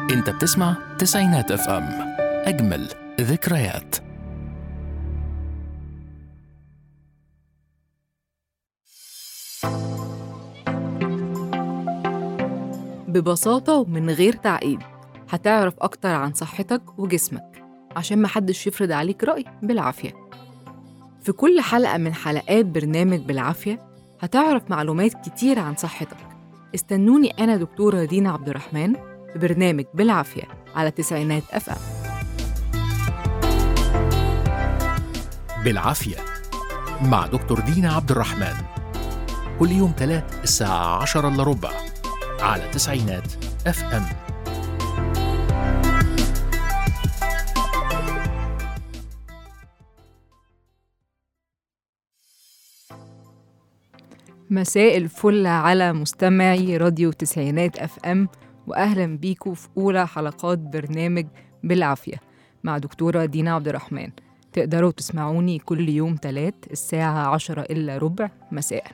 انت بتسمع تسعينات اف ام اجمل ذكريات ببساطة ومن غير تعقيد هتعرف أكتر عن صحتك وجسمك عشان محدش يفرض عليك رأي بالعافية في كل حلقة من حلقات برنامج بالعافية هتعرف معلومات كتير عن صحتك استنوني أنا دكتورة دينا عبد الرحمن في برنامج بالعافية على تسعينات أف أم بالعافية مع دكتور دينا عبد الرحمن كل يوم تلات الساعة عشرة إلا ربع على تسعينات اف ام مساء الفل على مستمعي راديو تسعينات اف ام واهلا بيكم في اولى حلقات برنامج بالعافيه مع دكتوره دينا عبد الرحمن تقدروا تسمعوني كل يوم تلات الساعه عشرة الا ربع مساء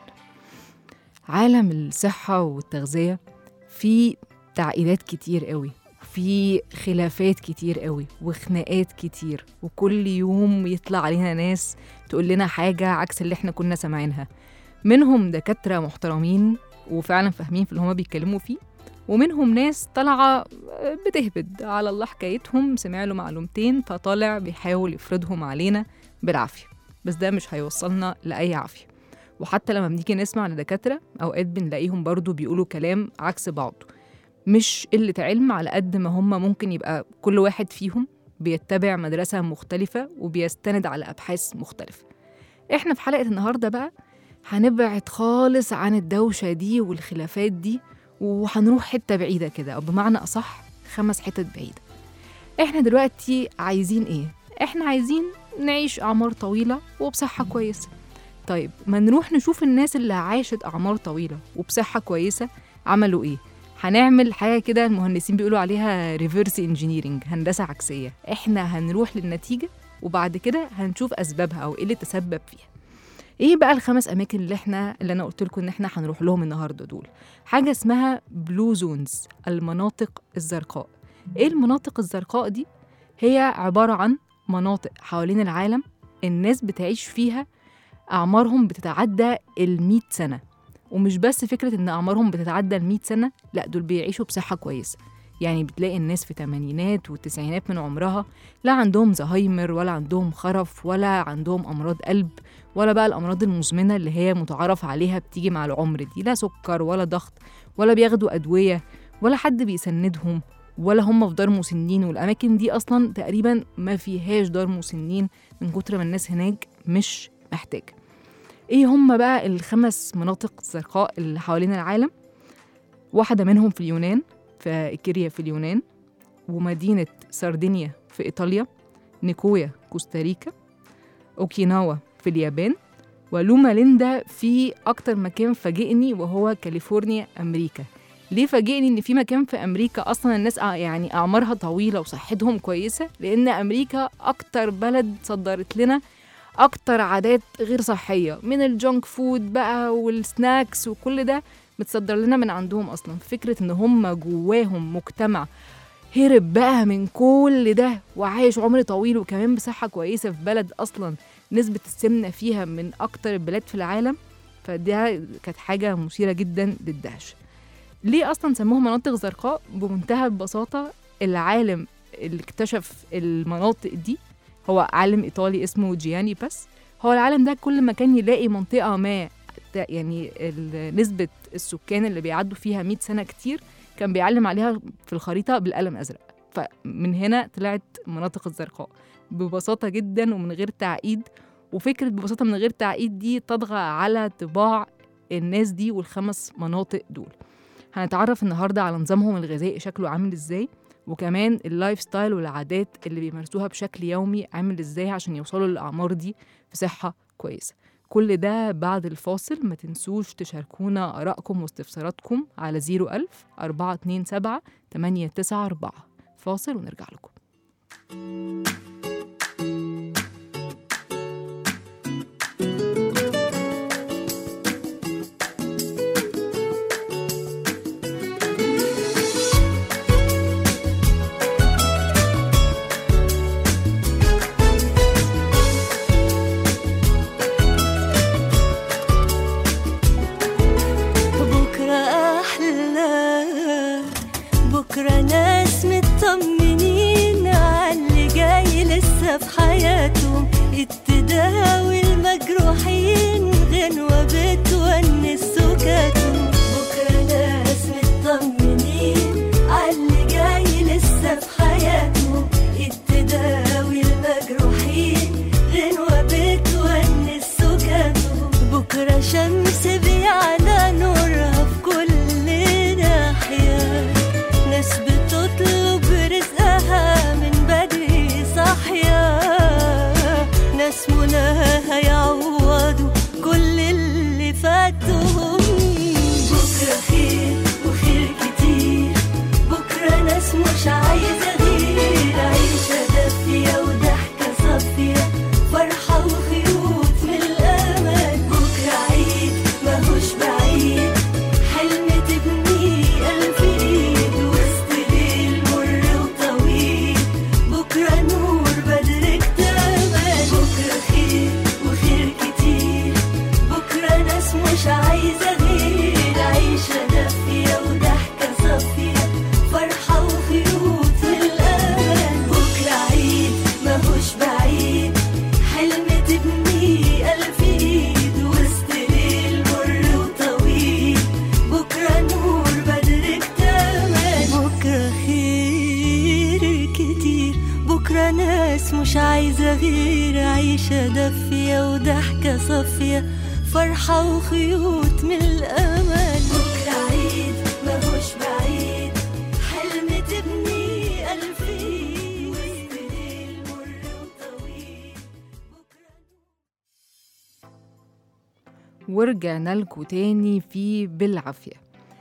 عالم الصحه والتغذيه فيه تعقيدات كتير قوي في خلافات كتير قوي وخناقات كتير وكل يوم يطلع علينا ناس تقول لنا حاجه عكس اللي احنا كنا سامعينها منهم دكاترة محترمين وفعلا فاهمين في اللي هما بيتكلموا فيه ومنهم ناس طالعة بتهبد على الله حكايتهم سمع له معلومتين فطالع بيحاول يفرضهم علينا بالعافية بس ده مش هيوصلنا لأي عافية وحتى لما بنيجي نسمع لدكاترة أوقات بنلاقيهم برضو بيقولوا كلام عكس بعضه مش قلة علم على قد ما هم ممكن يبقى كل واحد فيهم بيتبع مدرسة مختلفة وبيستند على أبحاث مختلفة احنا في حلقة النهاردة بقى هنبعد خالص عن الدوشة دي والخلافات دي وهنروح حتة بعيدة كده أو بمعنى أصح خمس حتت بعيدة إحنا دلوقتي عايزين إيه؟ إحنا عايزين نعيش أعمار طويلة وبصحة كويسة طيب ما نروح نشوف الناس اللي عاشت أعمار طويلة وبصحة كويسة عملوا إيه؟ هنعمل حاجة كده المهندسين بيقولوا عليها ريفرس انجينيرنج هندسة عكسية إحنا هنروح للنتيجة وبعد كده هنشوف أسبابها أو إيه اللي تسبب فيها ايه بقى الخمس اماكن اللي احنا اللي انا قلت لكم ان احنا هنروح لهم النهارده دول حاجه اسمها بلو زونز المناطق الزرقاء ايه المناطق الزرقاء دي هي عباره عن مناطق حوالين العالم الناس بتعيش فيها اعمارهم بتتعدى ال سنه ومش بس فكره ان اعمارهم بتتعدى ال سنه لا دول بيعيشوا بصحه كويسه يعني بتلاقي الناس في الثمانينات والتسعينات من عمرها لا عندهم زهايمر ولا عندهم خرف ولا عندهم امراض قلب ولا بقى الامراض المزمنه اللي هي متعارف عليها بتيجي مع العمر دي لا سكر ولا ضغط ولا بياخدوا ادويه ولا حد بيسندهم ولا هم في دار مسنين والاماكن دي اصلا تقريبا ما فيهاش دار مسنين من كتر ما الناس هناك مش محتاجه ايه هم بقى الخمس مناطق الزرقاء اللي حوالين العالم واحده منهم في اليونان في إيكيريا في اليونان ومدينة ساردينيا في إيطاليا نيكويا كوستاريكا أوكيناوا في اليابان ولوما ليندا في أكتر مكان فاجئني وهو كاليفورنيا أمريكا ليه فاجئني إن في مكان في أمريكا أصلا الناس يعني أعمارها طويلة وصحتهم كويسة لأن أمريكا أكتر بلد صدرت لنا أكتر عادات غير صحية من الجونك فود بقى والسناكس وكل ده متصدر لنا من عندهم اصلا فكره ان هم جواهم مجتمع هرب بقى من كل ده وعايش عمر طويل وكمان بصحه كويسه في بلد اصلا نسبه السمنه فيها من اكتر البلاد في العالم فده كانت حاجه مثيره جدا للدهشه ليه اصلا سموها مناطق زرقاء بمنتهى البساطه العالم اللي اكتشف المناطق دي هو عالم ايطالي اسمه جياني باس هو العالم ده كل ما كان يلاقي منطقه ما يعني نسبة السكان اللي بيعدوا فيها 100 سنة كتير كان بيعلم عليها في الخريطة بالقلم أزرق فمن هنا طلعت المناطق الزرقاء ببساطة جدا ومن غير تعقيد وفكرة ببساطة من غير تعقيد دي تطغى على طباع الناس دي والخمس مناطق دول هنتعرف النهاردة على نظامهم الغذائي شكله عامل ازاي وكمان اللايف ستايل والعادات اللي بيمارسوها بشكل يومي عامل ازاي عشان يوصلوا للأعمار دي في صحة كويسة كل ده بعد الفاصل ما تنسوش تشاركونا آرائكم واستفساراتكم على 01000 427 894 فاصل ونرجع لكم تداوي المجروحين غنوة بتونس سكاته بكرة ناس مطمنين عاللي جاي لسه في حياته التداوي المجروحين غنوة بتونس سكاته بكرة شمس بيعلى نورها في كل ناحية ناس بتطلب رزقها من بدري صاحية ناس مناها يعوضوا كل اللي فاتهم بكرة خير وخير كتير بكرة ناس مش عايزة غير عيشة دافية وضحكة صافية فرحة وخيوط من الأمل بكرة عيد ماهوش بعيد حلم تبني ألف إيد وسط ليل مر وطويل بكرة نور بدر اكتمل بكرة خير وخير كتير بكرة ناس مش عايزة غير عيشة دافية وضحكة صافية فرحة وخيوط من الأمل بكرة عيد ماهوش بعيد حلم تبني ألف إيد وسط ليل مر وطويل بكرة نور بدر اكتمل بكرة خير كتير بكرة ناس مش عايزة غير عيشة دافية وضحكة صافية فرحة وخيوط من الأمل بكرة عيد ماهوش بعيد حلم تبني ألف إيد وسط ليل مر وطويل بكرة ورجعنا لكم تاني في بالعافية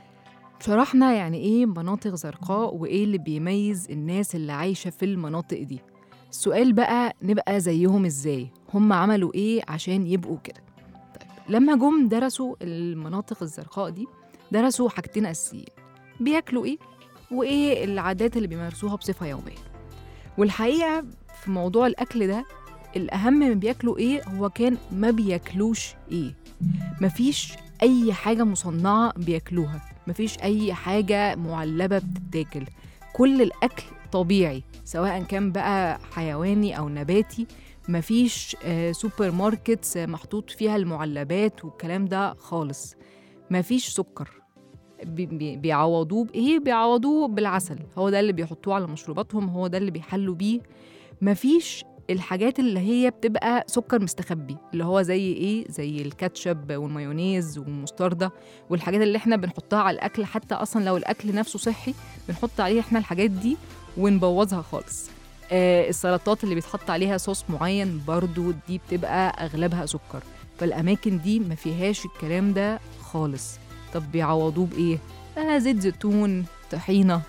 شرحنا يعني ايه مناطق زرقاء وايه اللي بيميز الناس اللي عايشة في المناطق دي السؤال بقى نبقى زيهم ازاي هم عملوا ايه عشان يبقوا كده طيب لما جم درسوا المناطق الزرقاء دي درسوا حاجتين اساسيين بياكلوا ايه وايه العادات اللي بيمارسوها بصفة يومية والحقيقة في موضوع الأكل ده الأهم من بياكلوا إيه هو كان ما بياكلوش إيه مفيش أي حاجة مصنعة بياكلوها مفيش أي حاجة معلبة بتتاكل كل الأكل طبيعي سواء كان بقى حيواني أو نباتي مفيش آه، سوبر ماركتس آه، محطوط فيها المعلبات والكلام ده خالص مفيش سكر بي- بي- بيعوضوه بإيه؟ بيعوضوه بالعسل هو ده اللي بيحطوه على مشروباتهم هو ده اللي بيحلوا بيه مفيش الحاجات اللي هي بتبقى سكر مستخبي اللي هو زي ايه زي الكاتشب والمايونيز والمستردة والحاجات اللي احنا بنحطها على الاكل حتى اصلا لو الاكل نفسه صحي بنحط عليه احنا الحاجات دي ونبوظها خالص آه السلطات اللي بيتحط عليها صوص معين برضو دي بتبقى اغلبها سكر فالاماكن دي ما فيهاش الكلام ده خالص طب بيعوضوه بايه آه زيت زيتون طحينه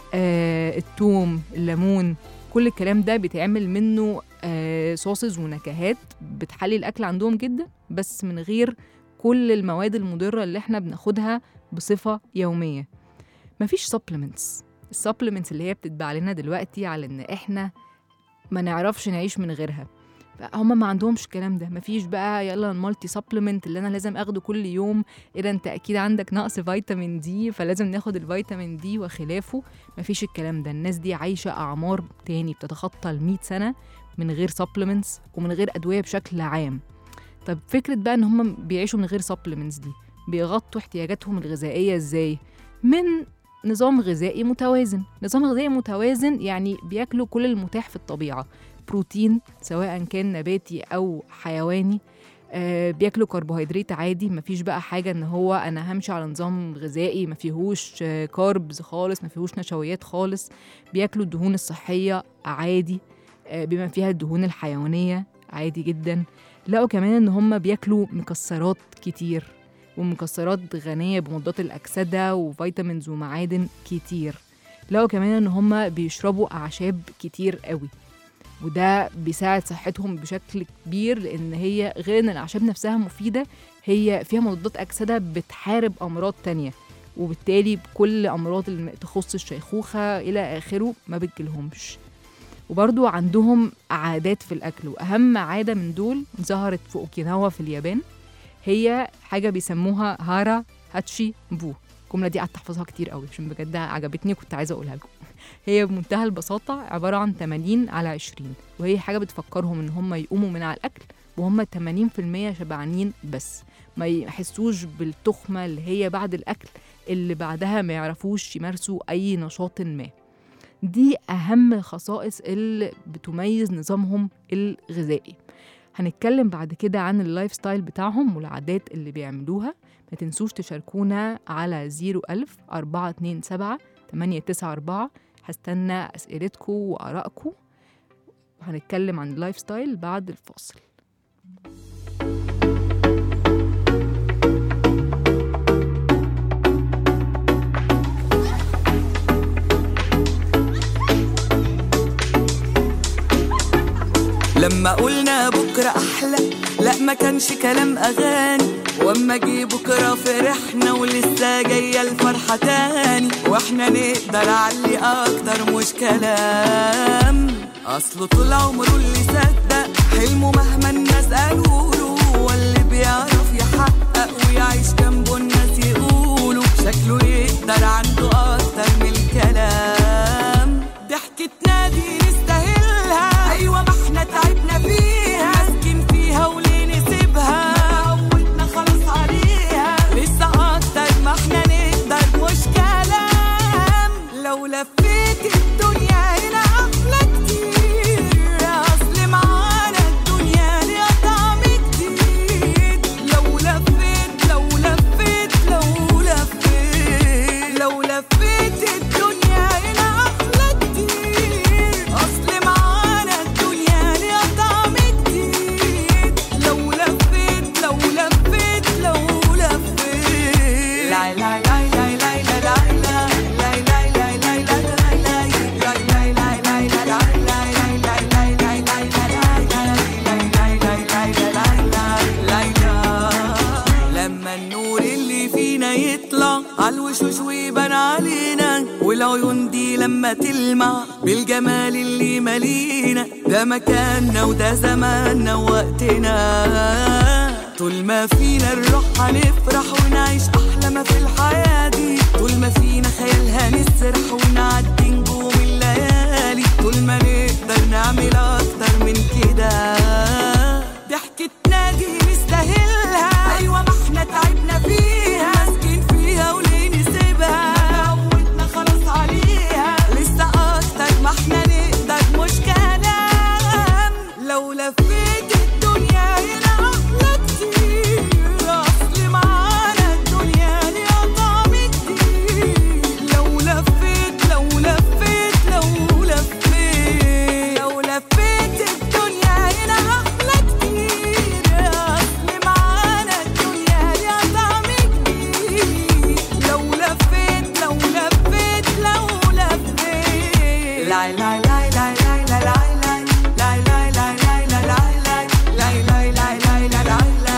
آه التوم الليمون كل الكلام ده بيتعمل منه آه صوصز ونكهات بتحلي الاكل عندهم جدا بس من غير كل المواد المضره اللي احنا بناخدها بصفه يوميه مفيش سبلمنتس السبلمنتس اللي هي بتتباع لنا دلوقتي على ان احنا ما نعرفش نعيش من غيرها هم ما عندهمش الكلام ده مفيش بقى يلا المالتي سبلمنت اللي انا لازم اخده كل يوم ايه ده انت اكيد عندك نقص فيتامين دي فلازم ناخد الفيتامين دي وخلافه مفيش الكلام ده الناس دي عايشه اعمار تاني بتتخطى ال 100 سنه من غير سبلمنتس ومن غير ادويه بشكل عام طب فكره بقى ان هم بيعيشوا من غير سبلمنتس دي بيغطوا احتياجاتهم الغذائيه ازاي من نظام غذائي متوازن نظام غذائي متوازن يعني بياكلوا كل المتاح في الطبيعه بروتين سواء كان نباتي او حيواني آه بياكلوا كربوهيدرات عادي مفيش بقى حاجه ان هو انا همشي على نظام غذائي ما فيهوش آه كاربز خالص ما فيهوش نشويات خالص بياكلوا الدهون الصحيه عادي آه بما فيها الدهون الحيوانيه عادي جدا لقوا كمان ان هم بياكلوا مكسرات كتير ومكسرات غنيه بمضادات الاكسده وفيتامينز ومعادن كتير لقوا كمان ان هم بيشربوا اعشاب كتير قوي وده بيساعد صحتهم بشكل كبير لان هي غير ان الاعشاب نفسها مفيده هي فيها مضادات اكسده بتحارب امراض تانية وبالتالي كل امراض اللي تخص الشيخوخه الى اخره ما بتجيلهمش وبرضو عندهم عادات في الاكل واهم عاده من دول ظهرت في اوكيناوا في اليابان هي حاجه بيسموها هارا هاتشي بو الجمله دي قعدت احفظها كتير قوي عشان بجد عجبتني وكنت عايزه اقولها لكم هي بمنتهى البساطه عباره عن 80 على 20 وهي حاجه بتفكرهم ان هم يقوموا من على الاكل وهم 80% شبعانين بس ما يحسوش بالتخمة اللي هي بعد الأكل اللي بعدها ما يعرفوش يمارسوا أي نشاط ما دي أهم الخصائص اللي بتميز نظامهم الغذائي هنتكلم بعد كده عن اللايف ستايل بتاعهم والعادات اللي بيعملوها ما تنسوش تشاركونا على 01000 427 894 هستنى أسئلتكم وآرائكم وهنتكلم عن اللايف ستايل بعد الفاصل لما قلنا بكرة أحلى لا ما كانش كلام أغاني واما جه بكرة فرحنا ولسه جاية الفرحة تاني واحنا نقدر علي أكتر مش كلام أصله طول عمره اللي صدق حلمه مهما الناس قالوله هو اللي بيعرف يحقق ويعيش جنبه الناس يقولوا شكله يقدر عنده أكتر من الكلام ضحكتنا دي نستاهلها أيوة ما احنا تعبنا فيها ماسكين فيها وليه نسيبها عودنا خلاص عليها لسه أكتر ما احنا نقدر مش كلام لو لفيت الدنيا هنا أحلى كتير أصل معانا الدنيا ليها طعم جديد لو لفيت لو لفيت لو لفيت لو لفيت الدنيا هنا أحلى كتير أصل معانا الدنيا ليها طعم جديد لو لفيت لو لفيت لو لفيت لا لا لا لا لا لا لا لا لا لما النور اللي فينا يطلع عالوشوش ويبان علينا والعيون دي لما تلمع بالجمال اللي مالينا ده مكاننا وده زماننا ووقتنا طول ما فينا الروح هنفرح ونعيش احلى ما في الحياه دي طول ما فينا خيالها نسرح ونعدي نجوم الليالي طول ما نقدر نعمل اكتر من كده ضحكتنا دي نستاهلها ايوه ما احنا تعبنا فيها ماسكين فيها وليه نسيبها عودنا خلاص عليها لسه اكتر ما احنا نقدر مش كلام لو لفيت الدنيا هنا احلى كتير اصل معانا الدنيا ليها طعم جديد لو لفيت لو لفيت لو لفيت لو لفيت الدنيا هنا احلى كتير اصل معانا الدنيا ليها طعم جديد لو لفيت لو لفيت لو لفيت لا لا لا لا لا لا لا لا لا لا لا لا لا لا لا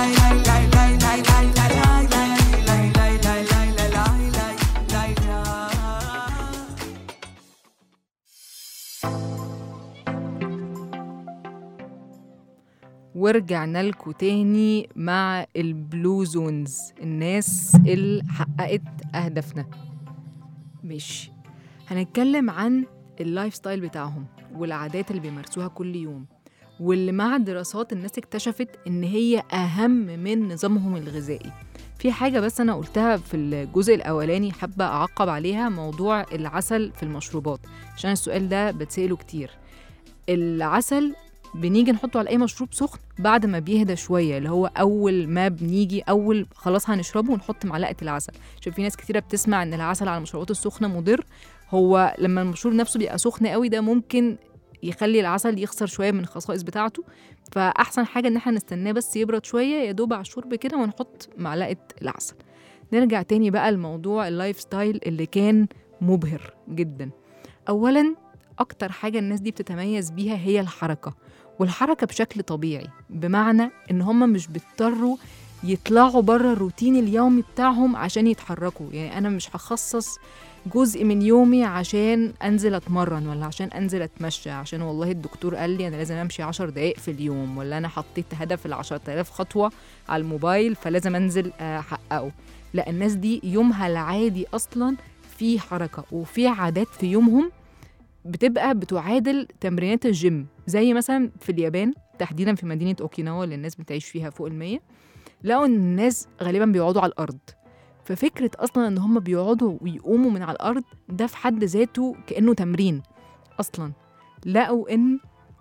ورجعنا لكم تاني مع البلو زونز الناس اللي حققت أهدافنا ماشي هنتكلم عن اللايف ستايل بتاعهم والعادات اللي بيمارسوها كل يوم واللي مع دراسات الناس اكتشفت ان هي اهم من نظامهم الغذائي في حاجة بس أنا قلتها في الجزء الأولاني حابة أعقب عليها موضوع العسل في المشروبات عشان السؤال ده بتسأله كتير العسل بنيجي نحطه على أي مشروب سخن بعد ما بيهدى شوية اللي هو أول ما بنيجي أول خلاص هنشربه ونحط معلقة العسل عشان في ناس كتيرة بتسمع إن العسل على المشروبات السخنة مضر هو لما المشروب نفسه بيبقى سخن قوي ده ممكن يخلي العسل يخسر شويه من الخصائص بتاعته فاحسن حاجه ان احنا نستناه بس يبرد شويه يا دوب على الشرب كده ونحط معلقه العسل نرجع تاني بقى لموضوع اللايف ستايل اللي كان مبهر جدا اولا اكتر حاجه الناس دي بتتميز بيها هي الحركه والحركه بشكل طبيعي بمعنى ان هم مش بيضطروا يطلعوا بره الروتين اليومي بتاعهم عشان يتحركوا يعني انا مش هخصص جزء من يومي عشان انزل اتمرن ولا عشان انزل اتمشى عشان والله الدكتور قال لي انا لازم امشي عشر دقائق في اليوم ولا انا حطيت هدف ال 10000 خطوه على الموبايل فلازم انزل احققه لا الناس دي يومها العادي اصلا في حركه وفي عادات في يومهم بتبقى بتعادل تمرينات الجيم زي مثلا في اليابان تحديدا في مدينه اوكيناوا اللي الناس بتعيش فيها فوق المية لقوا ان الناس غالبا بيقعدوا على الارض ففكره اصلا ان هم بيقعدوا ويقوموا من على الارض ده في حد ذاته كانه تمرين اصلا لقوا ان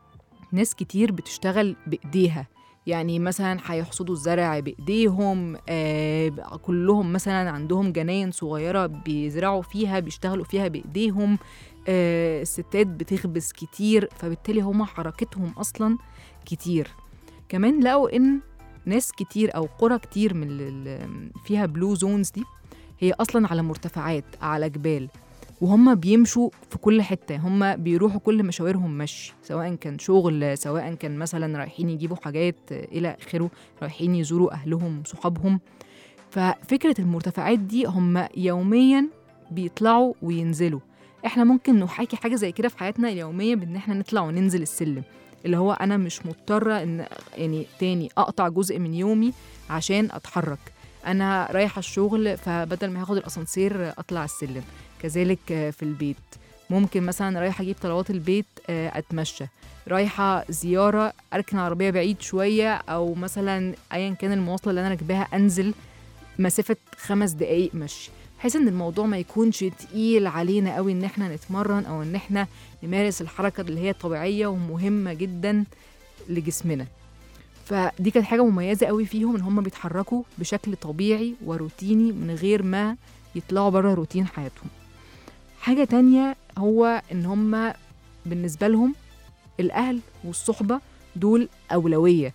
ناس كتير بتشتغل بايديها يعني مثلا هيحصدوا الزرع بايديهم آه كلهم مثلا عندهم جناين صغيره بيزرعوا فيها بيشتغلوا فيها بايديهم آه الستات بتخبز كتير فبالتالي هم حركتهم اصلا كتير كمان لقوا ان ناس كتير او قرى كتير من ال- فيها بلو زونز دي هي اصلا على مرتفعات على جبال وهم بيمشوا في كل حتة هم بيروحوا كل مشاورهم مشي سواء كان شغل سواء كان مثلا رايحين يجيبوا حاجات آه، إلى آخره رايحين يزوروا أهلهم صحابهم ففكرة المرتفعات دي هم يوميا بيطلعوا وينزلوا احنا ممكن نحاكي حاجة زي كده في حياتنا اليومية بإن احنا نطلع وننزل السلم اللي هو أنا مش مضطرة إن يعني تاني أقطع جزء من يومي عشان أتحرك أنا رايحة الشغل فبدل ما هاخد الأسانسير أطلع السلم كذلك آه، في البيت ممكن مثلا رايحة أجيب طلبات البيت آه، أتمشى رايحة زيارة أركن عربية بعيد شوية أو مثلا أيا كان المواصلة اللي أنا راكباها أنزل مسافة خمس دقايق مشي بحيث ان الموضوع ما يكونش تقيل علينا قوي ان احنا نتمرن او ان احنا نمارس الحركه اللي هي طبيعيه ومهمه جدا لجسمنا فدي كانت حاجه مميزه قوي فيهم ان هم بيتحركوا بشكل طبيعي وروتيني من غير ما يطلعوا بره روتين حياتهم حاجه تانية هو ان هم بالنسبه لهم الاهل والصحبه دول اولويه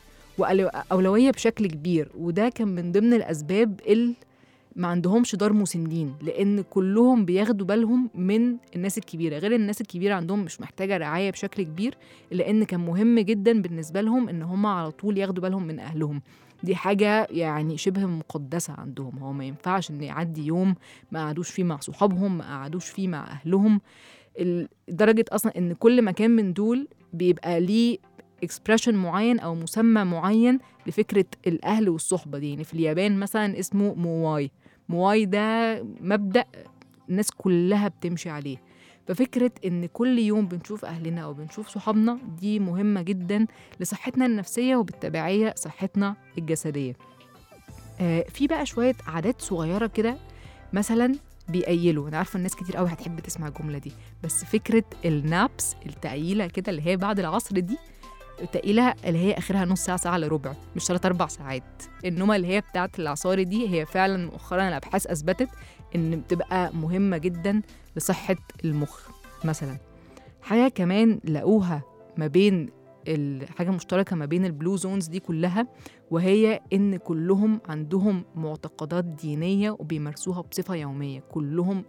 واولويه بشكل كبير وده كان من ضمن الاسباب اللي ما عندهمش دار مسنين لان كلهم بياخدوا بالهم من الناس الكبيره غير الناس الكبيره عندهم مش محتاجه رعايه بشكل كبير لان كان مهم جدا بالنسبه لهم ان هم على طول ياخدوا بالهم من اهلهم دي حاجة يعني شبه مقدسة عندهم هو ما ينفعش إن يعدي يوم ما قعدوش فيه مع صحابهم ما قعدوش فيه مع أهلهم ال- لدرجة أصلا إن كل مكان من دول بيبقى ليه اكسبريشن معين أو مسمى معين لفكرة الأهل والصحبة دي يعني في اليابان مثلا اسمه موواي مواي ده مبدأ الناس كلها بتمشي عليه ففكرة إن كل يوم بنشوف أهلنا أو بنشوف صحابنا دي مهمة جدا لصحتنا النفسية وبالتبعية صحتنا الجسدية آه في بقى شوية عادات صغيرة كده مثلا بيقيلوا أنا عارفة الناس كتير قوي هتحب تسمع الجملة دي بس فكرة النابس التقيلة كده اللي هي بعد العصر دي التقيلة اللي هي آخرها نص ساعة ساعة إلا ربع مش تلات أربع ساعات النومة اللي هي بتاعت العصاري دي هي فعلا مؤخرا الأبحاث أثبتت إن بتبقى مهمة جدا لصحة المخ مثلا حاجة كمان لقوها ما بين ال- حاجة مشتركة ما بين البلو زونز دي كلها وهي إن كلهم عندهم معتقدات دينية وبيمارسوها بصفة يومية كلهم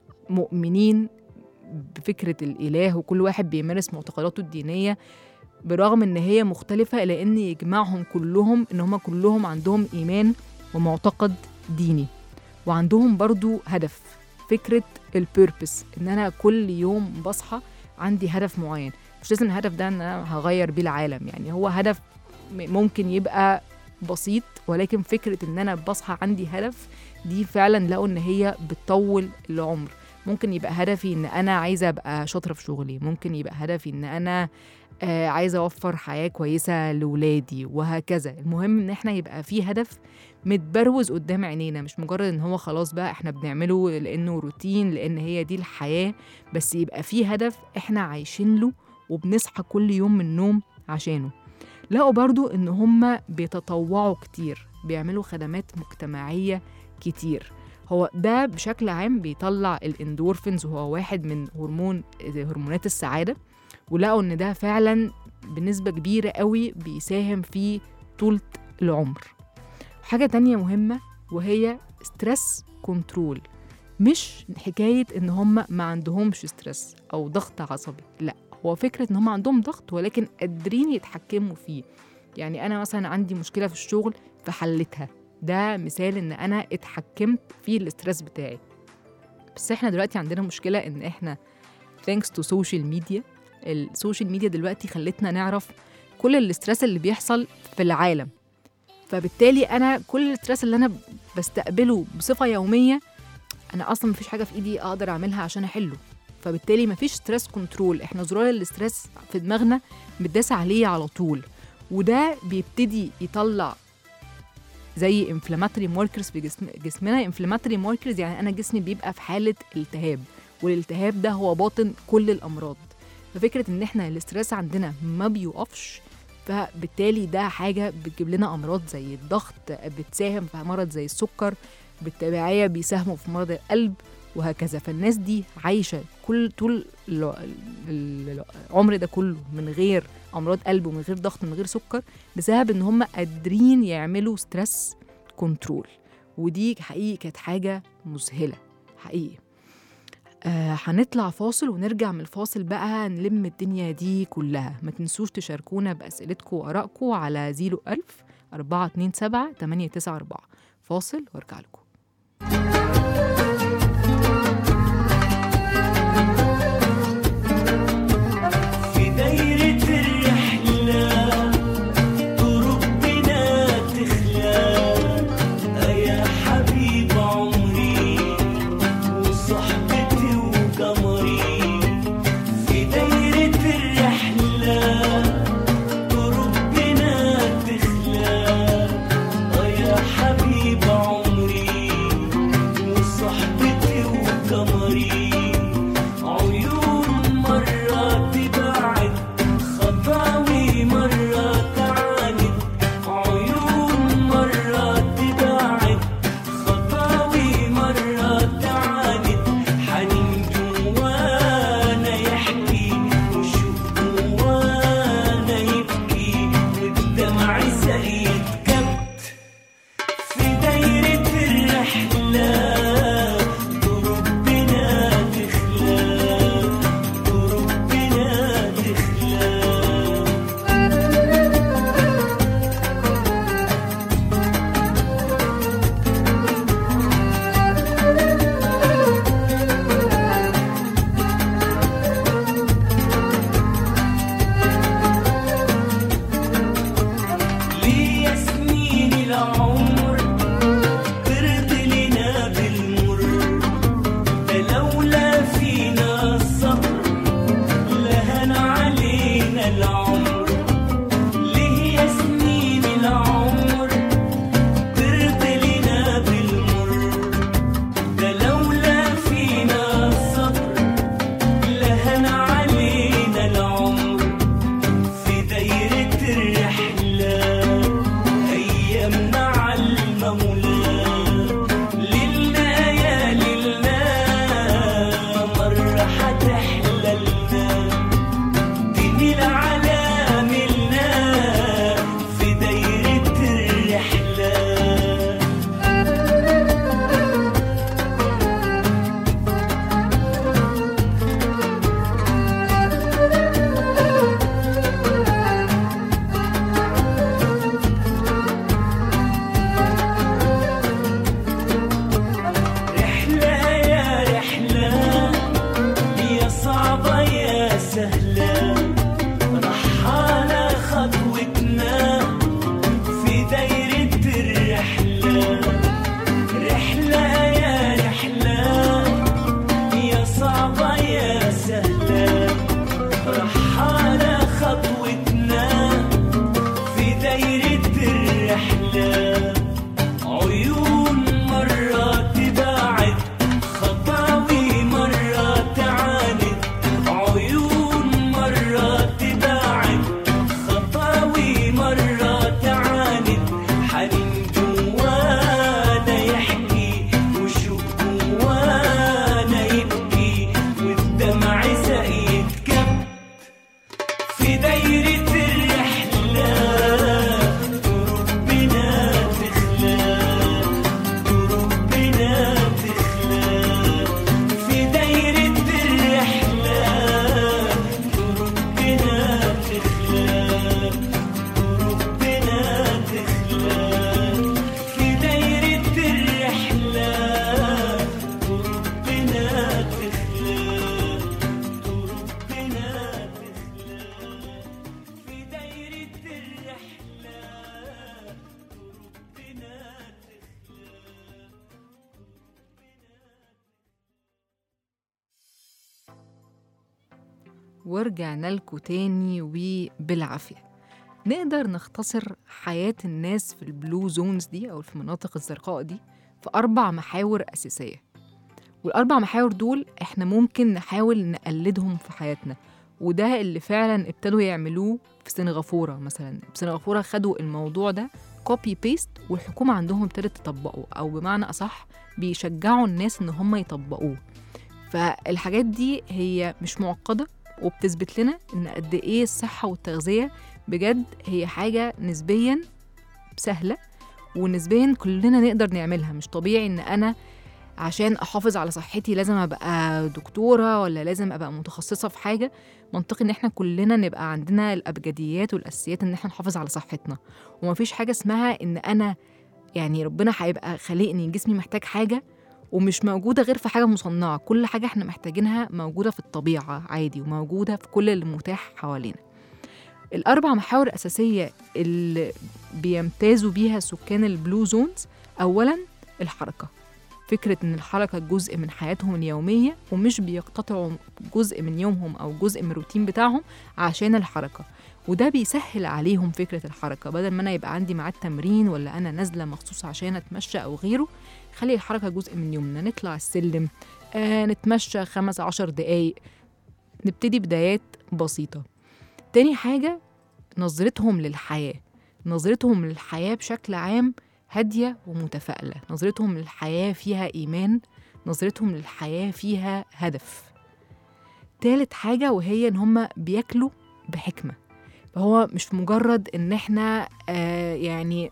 مؤمنين بفكرة الإله وكل واحد بيمارس معتقداته الدينية برغم ان هي مختلفة الا ان يجمعهم كلهم ان هم كلهم عندهم ايمان ومعتقد ديني وعندهم برضو هدف فكرة البيربس ان انا كل يوم بصحى عندي هدف معين مش لازم الهدف ده ان انا هغير بيه العالم يعني هو هدف م- ممكن يبقى بسيط ولكن فكرة ان انا بصحى عندي هدف دي فعلا لقوا ان هي بتطول العمر ممكن يبقى هدفي ان انا عايزة ابقى شاطرة في شغلي ممكن يبقى هدفي ان انا آه عايزه اوفر حياه كويسه لاولادي وهكذا المهم ان احنا يبقى في هدف متبروز قدام عينينا مش مجرد ان هو خلاص بقى احنا بنعمله لانه روتين لان هي دي الحياه بس يبقى في هدف احنا عايشين له وبنصحى كل يوم من النوم عشانه لقوا برضو ان هم بيتطوعوا كتير بيعملوا خدمات مجتمعيه كتير هو ده بشكل عام بيطلع الاندورفينز وهو واحد من هرمون هرمونات السعاده ولقوا ان ده فعلا بنسبة كبيرة قوي بيساهم في طولة العمر حاجة تانية مهمة وهي ستريس كنترول مش حكاية ان هم ما عندهمش ستريس او ضغط عصبي لا هو فكرة ان هم عندهم ضغط ولكن قادرين يتحكموا فيه يعني انا مثلا عندي مشكلة في الشغل فحلتها ده مثال ان انا اتحكمت في الاسترس بتاعي بس احنا دلوقتي عندنا مشكلة ان احنا thanks to social media السوشيال ميديا دلوقتي خلتنا نعرف كل الاسترس اللي بيحصل في العالم فبالتالي انا كل الاسترس اللي انا بستقبله بصفه يوميه انا اصلا مفيش حاجه في ايدي اقدر اعملها عشان احله فبالتالي مفيش ستريس كنترول احنا زرار الاسترس في دماغنا متداس عليه على طول وده بيبتدي يطلع زي انفلاماتوري ماركرز في جسم جسمنا انفلاماتوري ماركرز يعني انا جسمي بيبقى في حاله التهاب والالتهاب ده هو باطن كل الامراض ففكره ان احنا الاسترس عندنا ما بيوقفش فبالتالي ده حاجه بتجيب لنا امراض زي الضغط بتساهم في مرض زي السكر بالتبعيه بيساهموا في مرض القلب وهكذا فالناس دي عايشه كل طول ال- ال- العمر ده كله من غير امراض قلب ومن غير ضغط ومن غير سكر بسبب ان هم قادرين يعملوا ستريس كنترول ودي حقيقي كانت حاجه مذهله حقيقي آه هنطلع فاصل ونرجع من الفاصل بقى نلم الدنيا دي كلها ما تنسوش تشاركونا بأسئلتكم وآرائكم على 01000 427 894 فاصل وارجع لكم في دايرة الرحلة ربنا تخلى يا حبيب عمري وصحبتي وقمري في دايرة الرحلة ربنا تخلى يا حبيب عمري وصحبتي وقمري عيون مرة تبعد خطاوي مرة تعاند عيون مرة تبعد خطاوي مرة تعاند حنين جوانا يحكي وشوق جوانا يبكي والدمع سقيت كبت في دايرة الرحلة ربنا تخلى ربنا تخلى ليا سنين العمر برد لنا بالمر ده لولا فينا الصبر لهن علينا العمر ليا سنين العمر برد لنا بالمر ده لولا فينا الصبر لهن علينا العمر في دايرة الرحلة أيامنا عالمولى لله يا لله مرة حتحلى لنا دين العالم لنا في دايرة الرحلة رحلة يا رحلة يا صعبة يا سهلة رحالة خطوتنا في دايرة الرحلة رحلة يا رحلة يا صعبة يا سهلة رحالة خطوتنا في دايرة الرحلة عيون مرة تباعد خطاوي مرة تعاند عيون مرة تباعد خطاوي مرة تعاند حنين جوانا يحكي وشوق جوانا يبكي والدمع سقيت كب في دايرة الرحلة ربنا تخلى ربنا تخلى في دايرة الرحلة ربنا تخلى ربنا تخلى في دايرة الرحلة ربنا تخلى ربنا تخلى في دايرة الرحلة ربنا ورجعنا لكم تاني وبالعافية نقدر نختصر حياة الناس في البلو زونز دي أو في المناطق الزرقاء دي في أربع محاور أساسية والأربع محاور دول إحنا ممكن نحاول نقلدهم في حياتنا وده اللي فعلا ابتدوا يعملوه في سنغافورة مثلا في سنغافورة خدوا الموضوع ده كوبي بيست والحكومة عندهم ابتدت تطبقه أو بمعنى أصح بيشجعوا الناس إن هم يطبقوه فالحاجات دي هي مش معقدة وبتثبت لنا إن قد إيه الصحة والتغذية بجد هي حاجة نسبيا سهلة ونسبيا كلنا نقدر نعملها مش طبيعي إن أنا عشان أحافظ على صحتي لازم أبقى دكتورة ولا لازم أبقى متخصصة في حاجة منطقي إن إحنا كلنا نبقى عندنا الأبجديات والأساسيات إن إحنا نحافظ على صحتنا ومفيش حاجة اسمها إن أنا يعني ربنا هيبقى خالقني جسمي محتاج حاجة ومش موجودة غير في حاجة مصنعة كل حاجة احنا محتاجينها موجودة في الطبيعة عادي وموجودة في كل المتاح حوالينا الأربع محاور أساسية اللي بيمتازوا بيها سكان البلو زونز أولا الحركة فكرة إن الحركة جزء من حياتهم اليومية ومش بيقتطعوا جزء من يومهم أو جزء من الروتين بتاعهم عشان الحركة وده بيسهل عليهم فكرة الحركة بدل ما أنا يبقى عندي ميعاد تمرين ولا أنا نازلة مخصوص عشان أتمشى أو غيره خلي الحركة جزء من يومنا نطلع السلم آه نتمشى خمس عشر دقايق نبتدي بدايات بسيطة تاني حاجة نظرتهم للحياة نظرتهم للحياة بشكل عام هادية ومتفائلة نظرتهم للحياة فيها إيمان نظرتهم للحياة فيها هدف تالت حاجة وهي إن هم بياكلوا بحكمة فهو مش مجرد إن إحنا آه يعني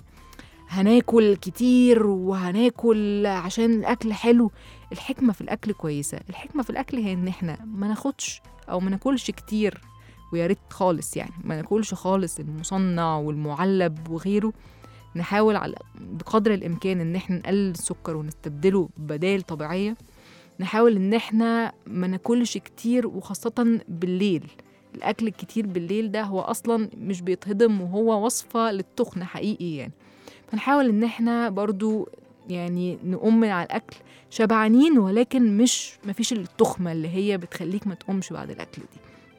هناكل كتير وهناكل عشان الأكل حلو الحكمة في الأكل كويسة الحكمة في الأكل هي إن إحنا ما ناخدش أو ما ناكلش كتير ويا ريت خالص يعني ما ناكلش خالص المصنع والمعلب وغيره نحاول على بقدر الامكان ان احنا نقلل السكر ونستبدله ببدائل طبيعيه نحاول ان احنا ما ناكلش كتير وخاصه بالليل الاكل الكتير بالليل ده هو اصلا مش بيتهضم وهو وصفه للتخن حقيقي يعني فنحاول ان احنا برضو يعني نقوم من على الاكل شبعانين ولكن مش مفيش التخمه اللي هي بتخليك ما تقومش بعد الاكل دي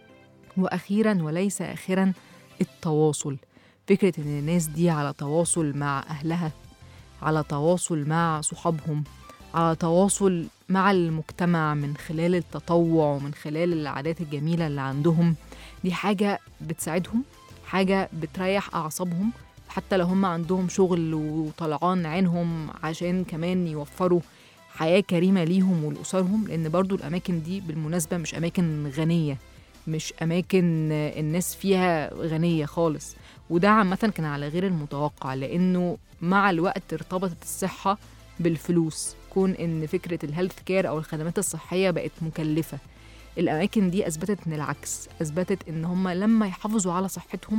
واخيرا وليس اخرا التواصل فكرة إن الناس دي على تواصل مع أهلها على تواصل مع صحابهم على تواصل مع المجتمع من خلال التطوع ومن خلال العادات الجميلة اللي عندهم دي حاجة بتساعدهم حاجة بتريح أعصابهم حتى لو هم عندهم شغل وطلعان عينهم عشان كمان يوفروا حياة كريمة ليهم ولأسرهم لأن برضو الأماكن دي بالمناسبة مش أماكن غنية مش أماكن الناس فيها غنية خالص وده عامة كان على غير المتوقع لأنه مع الوقت ارتبطت الصحة بالفلوس كون إن فكرة الهيلث كير أو الخدمات الصحية بقت مكلفة الأماكن دي أثبتت إن العكس أثبتت إن هم لما يحافظوا على صحتهم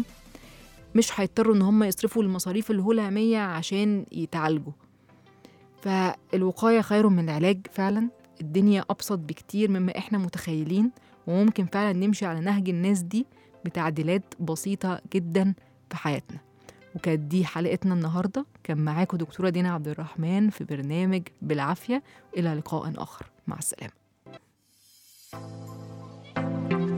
مش هيضطروا إن هم يصرفوا المصاريف الهلامية عشان يتعالجوا فالوقاية خير من العلاج فعلا الدنيا أبسط بكتير مما إحنا متخيلين وممكن فعلا نمشي على نهج الناس دي بتعديلات بسيطة جدا في حياتنا وكانت دي حلقتنا النهاردة كان معاكم دكتورة دينا عبد الرحمن في برنامج بالعافية إلى لقاء آخر مع السلامة